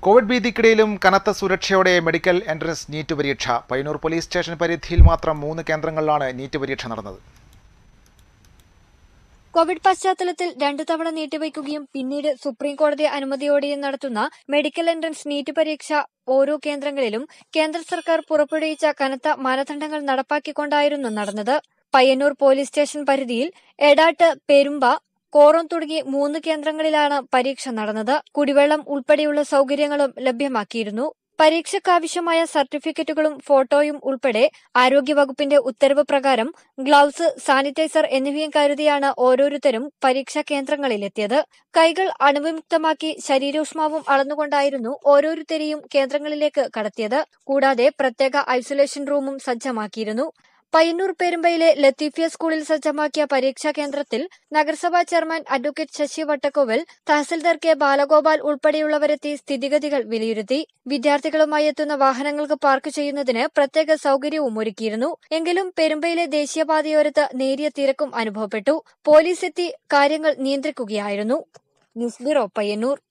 Covid ഭീതിക്കിടയിലും കനത്ത സുരക്ഷയോടെ medical entrance NEET പരീക്ഷ Payyanur police station പരിധിയിൽ മാത്രം മൂന്ന് കേന്ദ്രങ്ങളിലാണ് നീറ്റ് പരീക്ഷ നടന്നത് കോവിഡ് പശ്ചാത്തലത്തിൽ രണ്ടു തവണ നീട്ടിവയ്ക്കുകയും പിന്നീട് സുപ്രീം കോടതി അനുമതിയോടെയും നടത്തുന്ന മെഡിക്കൽ എൻട്രൻസ് നീറ്റ് പരീക്ഷ ഓരോ കേന്ദ്രങ്ങളിലും കേന്ദ്ര സർക്കാർ പുറപ്പെടുവിച്ച കനത്ത മാനദണ്ഡങ്ങൾ നടപ്പാക്കിക്കൊണ്ടായിരുന്നു നടന്നത് പയ്യന്നൂർ പോലീസ് സ്റ്റേഷൻ പരിധിയിൽ എടാട്ട് പെരുമ്പ കോറം തുടങ്ങി മൂന്ന് കേന്ദ്രങ്ങളിലാണ് പരീക്ഷ നടന്നത് കുടിവെള്ളം ഉൾപ്പെടെയുള്ള സൗകര്യങ്ങളും ലഭ്യമാക്കിയിരുന്നു പരീക്ഷയ്ക്കാവശ്യമായ സർട്ടിഫിക്കറ്റുകളും ഫോട്ടോയും ഉൾപ്പെടെ ആരോഗ്യവകുപ്പിന്റെ ഉത്തരവ് പ്രകാരം ഗ്ലൗസ് സാനിറ്റൈസർ എന്നിവയും കരുതിയാണ് ഓരോരുത്തരും പരീക്ഷാ കേന്ദ്രങ്ങളിലെത്തിയത് കൈകൾ അണുവിമുക്തമാക്കി ശരീരോഷ്മാവും അളന്നുകൊണ്ടായിരുന്നു ഓരോരുത്തരെയും കേന്ദ്രങ്ങളിലേക്ക് കടത്തിയത് കൂടാതെ പ്രത്യേക ഐസൊലേഷൻ റൂമും സജ്ജമാക്കിയിരുന്നു പയ്യന്നൂർ പെരുമ്പയിലെ ലത്തീഫിയ സ്കൂളിൽ സജ്ജമാക്കിയ പരീക്ഷാ കേന്ദ്രത്തിൽ നഗരസഭാ chairman advocate Sasi Vattakkoval tahsildar K Balagopal ഉൾപ്പെടെയുള്ളവരെത്തി സ്ഥിതിഗതികൾ വിലയിരുത്തി വിദ്യാർത്ഥികളുമായി എത്തുന്ന വാഹനങ്ങൾക്ക് പാർക്ക് ചെയ്യുന്നതിന് പ്രത്യേക സൗകര്യവും ഒരുക്കിയിരുന്നു എങ്കിലും പെരുമ്പയിലെ ദേശീയപാതയോരത്ത് നേരിയ തിരക്കും അനുഭവപ്പെട്ടു പോലീസ് എത്തി കാര്യങ്ങൾ നിയന്ത്രിക്കുകയായിരുന്നു ന്യൂസ് ബ്യൂറോ പയ്യന്നൂർ